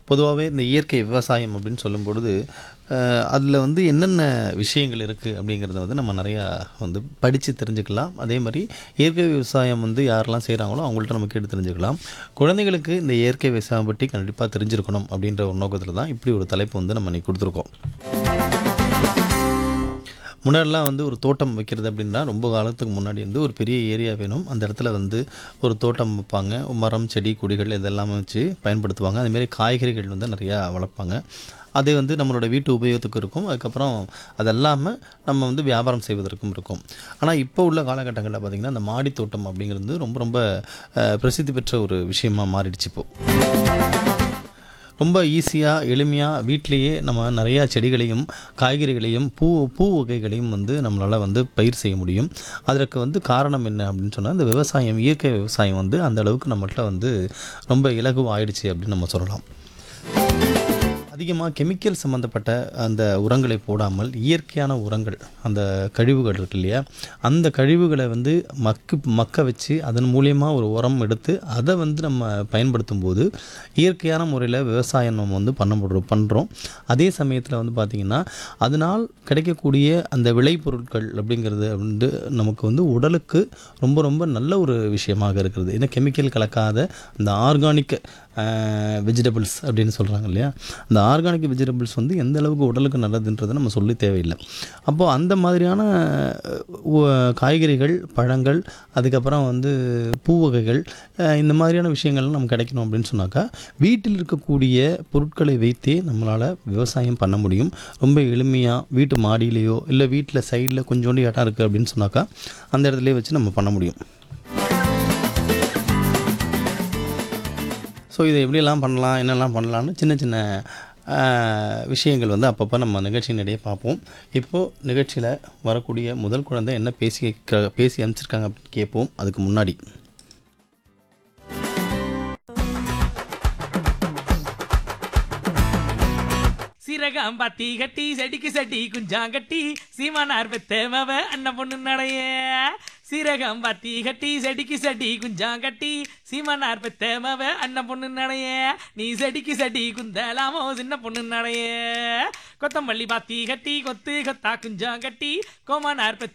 பொதுவாகவே இந்த இயற்கை விவசாயம் அப்படின்னு சொல்லும் பொழுது அதில் வந்து என்னென்ன விஷயங்கள் இருக்குது அப்படிங்கிறத வந்து நம்ம நிறையா வந்து படித்து தெரிஞ்சுக்கலாம் அதே மாதிரி இயற்கை விவசாயம் வந்து யாரெல்லாம் செய்கிறாங்களோ அவங்கள்ட்ட நம்ம கேட்டு தெரிஞ்சுக்கலாம் குழந்தைகளுக்கு இந்த இயற்கை விவசாயம் பற்றி கண்டிப்பாக தெரிஞ்சிருக்கணும் அப்படின்ற ஒரு நோக்கத்தில் தான் இப்படி ஒரு தலைப்பு வந்து நம்ம இன்னைக்கு கொடுத்துருக்கோம் முன்னாடிலாம் வந்து ஒரு தோட்டம் வைக்கிறது அப்படின்னா ரொம்ப காலத்துக்கு முன்னாடி வந்து ஒரு பெரிய ஏரியா வேணும் அந்த இடத்துல வந்து ஒரு தோட்டம் வைப்பாங்க மரம் செடி கொடிகள் இதெல்லாம் வச்சு பயன்படுத்துவாங்க அதேமாரி காய்கறிகள் வந்து நிறையா வளர்ப்பாங்க அது வந்து நம்மளோட வீட்டு உபயோகத்துக்கு இருக்கும் அதுக்கப்புறம் அது இல்லாமல் நம்ம வந்து வியாபாரம் செய்வதற்கும் இருக்கும் ஆனால் இப்போ உள்ள காலகட்டங்களில் பார்த்திங்கன்னா இந்த மாடி தோட்டம் அப்படிங்கிறது ரொம்ப ரொம்ப அஹ், பிரசித்தி பெற்ற ஒரு விஷயமா மாறிடுச்சு இப்போது ரொம்ப ஈஸியாக எளிமையாக வீட்டிலேயே நம்ம நிறையா செடிகளையும் காய்கறிகளையும் பூ பூ வகைகளையும் வந்து நம்மளால் வந்து பயிர் செய்ய முடியும் அதற்கு வந்து காரணம் என்ன அப்படின்னு சொன்னால் இந்த விவசாயம் இயற்கை விவசாயம் வந்து அந்த அளவுக்கு நம்மள்ட்ட வந்து ரொம்ப இலகுவாயிடுச்சு அப்படின்னு நம்ம சொல்லலாம் அதிகமாக கெமிக்கல் சம்மந்தப்பட்ட அந்த உரங்களை போடாமல் இயற்கையான உரங்கள் அந்த கழிவுகள் இருக்கு இல்லையா அந்த கழிவுகளை வந்து மக்கு மக்க வச்சு அதன் மூலியமா ஒரு உரம் எடுத்து அதை வந்து நம்ம பயன்படுத்தும் போது இயற்கையான முறையில் விவசாயம் நம்ம வந்து பண்ண முடியும் பண்ணுறோம் அதே சமயத்தில் வந்து பார்த்திங்கன்னா அதனால் கிடைக்கக்கூடிய அந்த விளைபொருட்கள் அப்படிங்கிறது வந்து நமக்கு வந்து உடலுக்கு ரொம்ப ரொம்ப நல்ல ஒரு விஷயமாக இருக்கிறது ஏன்னா கெமிக்கல் கலக்காத அந்த ஆர்கானிக் வெஜிடபிள்ஸ் அப்படின்னு சொல்கிறாங்க இல்லையா அந்த ஆர்கானிக் வெஜிடபிள்ஸ் வந்து எந்த அளவுக்கு உடலுக்கு நல்லதுன்றதை நம்ம சொல்லி தேவையில்லை அப்போது அந்த மாதிரியான அஹ், உ- காய்கறிகள் பழங்கள் அதுக்கப்புறம் வந்து பூ வகைகள் அஹ், இந்த மாதிரியான விஷயங்கள்லாம் நமக்கு கிடைக்கணும் அப்படின்னு சொன்னாக்கா வீட்டில் இருக்கக்கூடிய பொருட்களை வைத்தே நம்மளால் விவசாயம் பண்ண முடியும் ரொம்ப எளிமையாக வீட்டு மாடியிலேயோ இல்லை வீட்டில் சைடில் கொஞ்சோண்டு இடம் இருக்குது அப்படின்னு சொன்னாக்கா அந்த இடத்துலயே வச்சு நம்ம பண்ண முடியும் ஸோ இதை எப்படியெல்லாம் பண்ணலாம் என்னெல்லாம் பண்ணலாம்னு சின்ன சின்ன ஆஹ், விஷயங்கள் வந்து அப்பப்போ நம்ம நிகழ்ச்சியினிடையே பார்ப்போம் இப்போது நிகழ்ச்சியில் வரக்கூடிய முதல் குழந்தை என்ன பேசி க- பேசி அனுப்பிச்சிருக்காங்க அப்படின்னு கேட்போம் அதுக்கு முன்னாடி சீரகம் பத்தி கட்டி செடிக்கு செடி குஞ்சாங்கட்டி சீமானார் பெத்தேமவ அண்ணன் பொண்ணு நடைய சீரகம் பத்தி கட்டி செடிக்கு செடி குஞ்சாங்கட்டி சீமானார் பெத்தேமவ அண்ணன் பொண்ணு நடைய நீ செடிக்கு செடி குந்தலாமோ சின்ன பொண்ணு நடைய கொத்தமல்லி பாத்தி கட்டி கொத்து கொத்தா குஞ்சாங்கட்டி கோமானார் பெத்து